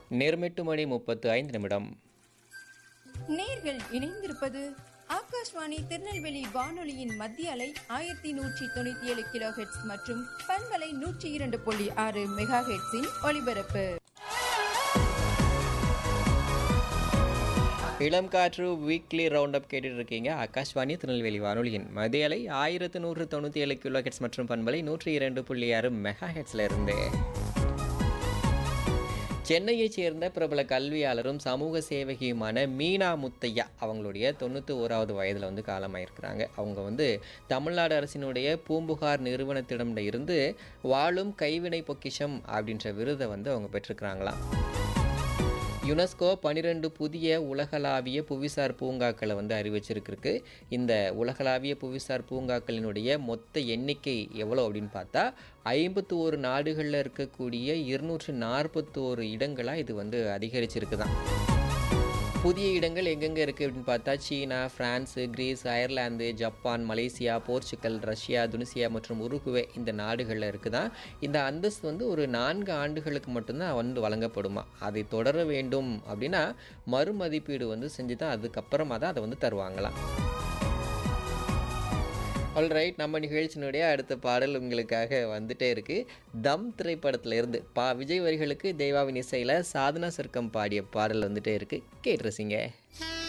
நேரம் எட்டு மணி முப்பத்து ஐந்து நிமிடம் நேர்கள் இணைந்திருப்பது ஆகாஷ்வாணி திருநெல்வேலி வானொலியின் மத்திய அலை ஆயிரத்தி நூற்றி தொண்ணூத்தி ஏழு கிலோ ஹெட்ஸ் மற்றும் பண்பலை நூற்றி இரண்டு புள்ளி ஆறு மெகா ஹெட்ஸின் ஒலிபரப்பு இளம் காற்று வீக்லி ரவுண்ட் அப் கேட்டுட்டு இருக்கீங்க ஆகாஷ்வாணி திருநெல்வேலி வானொலியின் மதியலை ஆயிரத்து நூற்று தொண்ணூற்றி ஏழு கிலோ ஹெட்ஸ் மற்றும் பண்பலை நூற்றி இரண்டு புள்ளி ஆறு மெகா ஹெட்ஸில் இருந்து சென்னையைச் சேர்ந்த பிரபல கல்வியாளரும் சமூக சேவகியுமான மீனா முத்தையா அவங்களுடைய தொண்ணூற்றி ஓராவது வயதில் வந்து காலமாயிருக்கிறாங்க அவங்க வந்து தமிழ்நாடு அரசினுடைய பூம்புகார் நிறுவனத்திடம் இருந்து வாழும் கைவினை பொக்கிஷம் அப்படின்ற விருதை வந்து அவங்க பெற்றிருக்கிறாங்களாம் யுனெஸ்கோ பனிரெண்டு புதிய உலகளாவிய புவிசார் பூங்காக்களை வந்து அறிவிச்சிருக்கு இந்த உலகளாவிய புவிசார் பூங்காக்களினுடைய மொத்த எண்ணிக்கை எவ்வளோ அப்படின்னு பார்த்தா ஐம்பத்தி ஒரு நாடுகளில் இருக்கக்கூடிய இருநூற்று நாற்பத்தோரு இடங்களாக இது வந்து அதிகரிச்சிருக்குதான் புதிய இடங்கள் எங்கெங்கே இருக்குது அப்படின்னு பார்த்தா China France Greece Ireland Japan Malaysia Portugal Russia Tunisia மற்றும் உருகுவே இந்த நாடுகளில் இருக்குதான் இந்த அந்தஸ்து வந்து ஒரு நான்கு ஆண்டுகளுக்கு மட்டும்தான் வந்து வழங்கப்படுமா அதை தொடர வேண்டும் அப்படின்னா மறுமதிப்பீடு வந்து செஞ்சு தான் அதுக்கப்புறமா தான் அதை வந்து தருவாங்களாம் ஆல்ரைட் நம்ம நிகழ்ச்சியினுடைய அடுத்த பாடல் உங்களுக்காக வந்துட்டே இருக்கு தம் திரைப்படத்துல இருந்து பா விஜய் வரிகளுக்கு தெய்வாவின் இசையில் சாதனா சர்க்கம் பாடிய பாடல் வந்துட்டே இருக்கு கேட்டு ரசிங்க